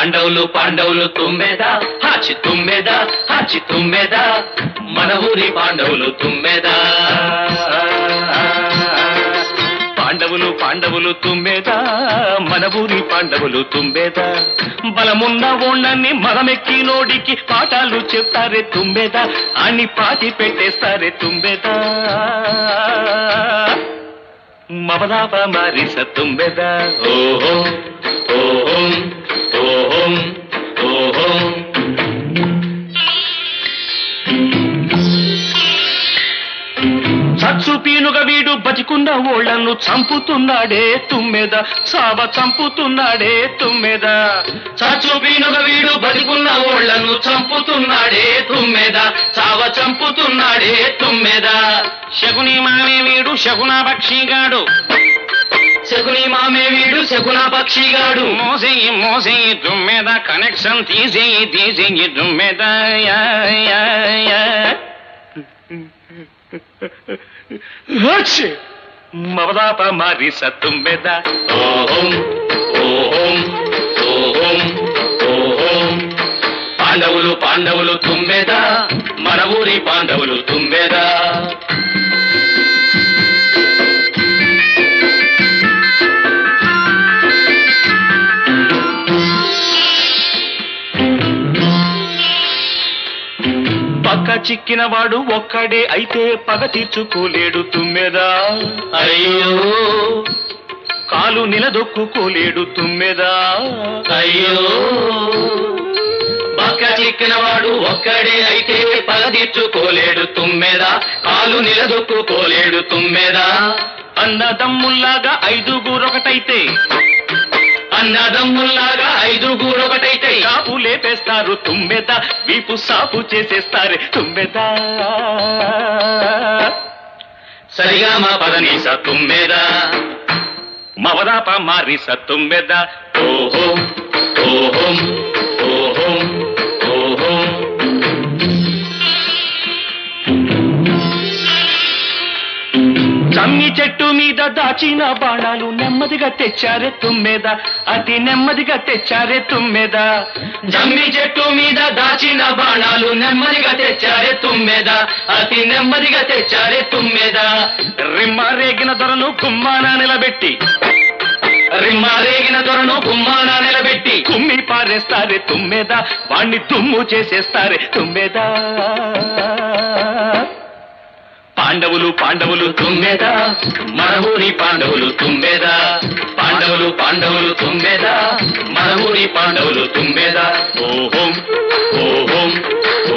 పాండవులు పాండవులు తుమ్మెద హాచి తుమ్మెద హాచి తుమ్మెద మన ఊరి పాండవులు తుమ్మెద పాండవులు పాండవులు తుమ్మెద మన ఊరి పాండవులు తుమ్మెద బలమున్న ఓణ్ణని మగమెక్కి నోడికి పాఠాలు చెప్తారే తుమ్మెద అని పాతి పెట్టేస్తారే తుమ్మెద మమదాప మారిస తుంబెద ఓహో ఓహో ఓహో ఓహో చచ్చు పీనుగ వీడు బతికున్న ఓళ్లను చంపుతున్నాడే తుమ్మెద సావ చంపుతున్నాడే తుమ్మెద చచ్చు పీనుగ వీడు బతికున్న ఓళ్లను చంపుతున్నాడే తుమ్మెద చావ చంపుతున్నాడే తుమ్మెద శకుని మామే వీడు శకున పక్షిగాడు శకుని మామే వీడు శకున పక్షిగాడు మోసేయి మోసేయి దుమ్మెద కనెక్షన్ తీసేయి తీసేయి దుమ్మెద యా, యా, యా. హచ్చి! మమదాప మారి సత్తుంబెద ఓహోం ఓహోం ఓహోం ఓహోం పాండవులు పాండవులు తుమ్మెద మన ఊరి పాండవులు తుమ్మెద పక్క చిక్కిన వాడు ఒక్కడే అయితే పగ తీర్చుకోలేడు తుమ్మెదా అయ్యో కాలు నిలదొక్కుకోలేడు తుమ్మెదా అయ్యో పక్క చిక్కిన వాడు ఒక్కడే అయితే పగ తీర్చుకోలేడు తుమ్మెదా కాలు నిలదొక్కుకోలేడు తుమ్మెదా అన్నదమ్ముల్లాగా ఐదుగురొకటైతే అన్నదమ్ముల్లాగా ఐదుగురు ఒకటైతే కాపు లేపేస్తారు తుమ్మెద వీపు సాపు చేసేస్తారు తుమ్మెద సరిగా మా పదనీస తుమ్మెద మవదాప మారిస తుమ్మెద ఓహో ఓహో ఓహో ఓహో జమ్మి చెట్టు మీద దాచిన బాణాలు నెమ్మదిగా తెచ్చారే తుమ్మెద అతి నెమ్మదిగా తెచ్చారే తుమ్మెద జమ్మి చెట్టు మీద దాచిన బాణాలు నెమ్మదిగా తెచ్చారే తుమ్మెద అతి నెమ్మదిగా తెచ్చారే తుమ్మెద రిమ్మ రేగిన దొరను కుమ్మాన నిలబెట్టి రిమ్మారేగిన దొరను గుమ్మాన నిలబెట్టి కుమ్మి పారేస్తారే తుమ్మెద వాణ్ణి దుమ్ము చేసేస్తారే తుమ్మెద పాండవులు పాండవులు తుమ్మెద మన ఊరి పాండవులు తుమ్మెద పాండవులు పాండవులు తుమ్మెద మన ఊరి పాండవులు తుమ్మెద ఓహోం ఓహోం